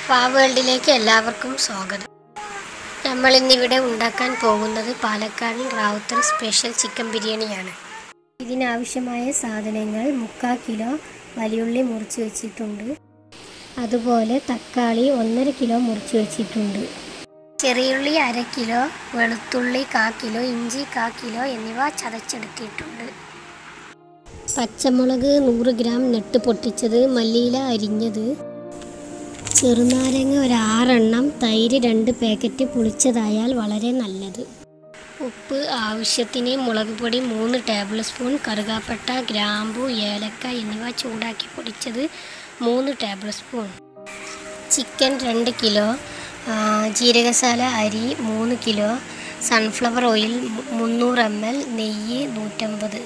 ഫാ വേൾഡിലേക്ക് എല്ലാവർക്കും സ്വാഗതം നമ്മൾ ഇന്നിവിടെ ഉണ്ടാക്കാൻ പോകുന്നത് പാലക്കാടൻ റാവുത്തർ സ്പെഷ്യൽ ചിക്കൻ ബിരിയാണിയാണ് ഇതിനാവശ്യമായ സാധനങ്ങൾ മുക്കാൽ കിലോ വലിയുള്ളി മുറിച്ച് വെച്ചിട്ടുണ്ട് അതുപോലെ തക്കാളി ഒന്നര കിലോ മുറിച്ച് വെച്ചിട്ടുണ്ട് ചെറിയുള്ളി അര കിലോ വെളുത്തുള്ളി കാ കിലോ ഇഞ്ചി കാ കിലോ എന്നിവ ചതച്ചെടുത്തിട്ടുണ്ട് പച്ചമുളക് നൂറ് ഗ്രാം നെട്ട് പൊട്ടിച്ചത് മല്ലിയില അരിഞ്ഞത് ചെറുനാരങ്ങ ഒരു ആറെണ്ണം തൈര് രണ്ട് പാക്കറ്റ് പുളിച്ചതായാൽ വളരെ നല്ലത് ഉപ്പ് ആവശ്യത്തിന് മുളക് പൊടി മൂന്ന് ടേബിൾ സ്പൂൺ കറുകാപ്പട്ട ഗ്രാമ്പു ഏലക്ക എന്നിവ ചൂടാക്കി പൊടിച്ചത് മൂന്ന് ടേബിൾ സ്പൂൺ ചിക്കൻ രണ്ട് കിലോ ആ, ജീരകശാല അരി മൂന്ന് കിലോ സൺഫ്ലവർ ഓയിൽ മു- മുന്നൂറ് എം എൽ നെയ്യ് നൂറ്റമ്പത്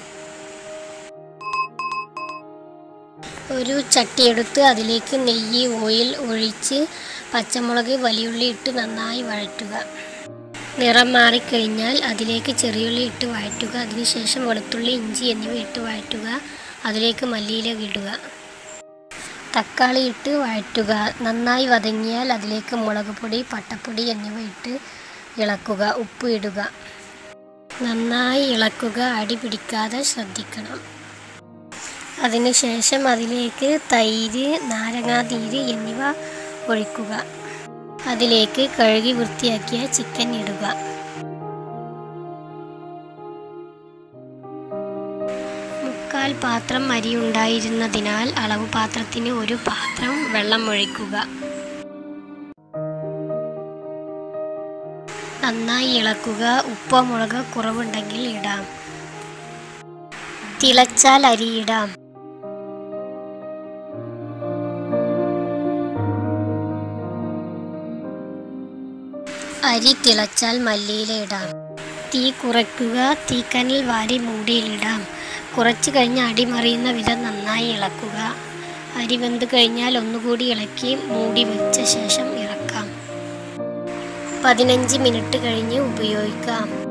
ഒരു ചട്ടി എടുത്ത് അതിലേക്ക് നെയ്യ് ഓയിൽ ഒഴിച്ച് പച്ചമുളക് വലിയുള്ളി ഇട്ട് നന്നായി വഴറ്റുക നിറം മാറിക്കഴിഞ്ഞാൽ അതിലേക്ക് ചെറിയുള്ളി ഇട്ട് വഴറ്റുക അതിനുശേഷം വെളുത്തുള്ളി ഇഞ്ചി എന്നിവ ഇട്ട് വഴറ്റുക അതിലേക്ക് മല്ലിയില ഇടുക തക്കാളി ഇട്ട് വഴറ്റുക നന്നായി വതങ്ങിയാൽ അതിലേക്ക് മുളക് പൊടി പട്ടപ്പൊടി എന്നിവ ഇട്ട് ഇളക്കുക ഉപ്പ് ഇടുക നന്നായി ഇളക്കുക അടി പിടിക്കാതെ ശ്രദ്ധിക്കണം അതിനുശേഷം അതിലേക്ക് തൈര് നാരങ്ങാതീര് എന്നിവ ഒഴിക്കുക അതിലേക്ക് കഴുകി വൃത്തിയാക്കിയ ചിക്കൻ ഇടുക മുക്കാൽ പാത്രം അരി ഉണ്ടായിരുന്നതിനാൽ അളവ് പാത്രത്തിന് ഒരു പാത്രം വെള്ളം ഒഴിക്കുക നന്നായി ഇളക്കുക ഉപ്പോ മുളക് കുറവുണ്ടെങ്കിൽ ഇടാം തിളച്ചാൽ അരിയിടാം അരി തിളച്ചാൽ മല്ലിയില ഇടാം തീ കുറയ്ക്കുക തീക്കനൽ വാരി മൂടിയിലിടാം കുറച്ച് കഴിഞ്ഞ് അടി മറിയുന്ന വിധം നന്നായി ഇളക്കുക അരി വെന്ത് കഴിഞ്ഞാൽ ഒന്നുകൂടി ഇളക്കി മൂടി വെച്ച ശേഷം ഇറക്കാം പതിനഞ്ച് മിനിറ്റ് കഴിഞ്ഞ് ഉപയോഗിക്കാം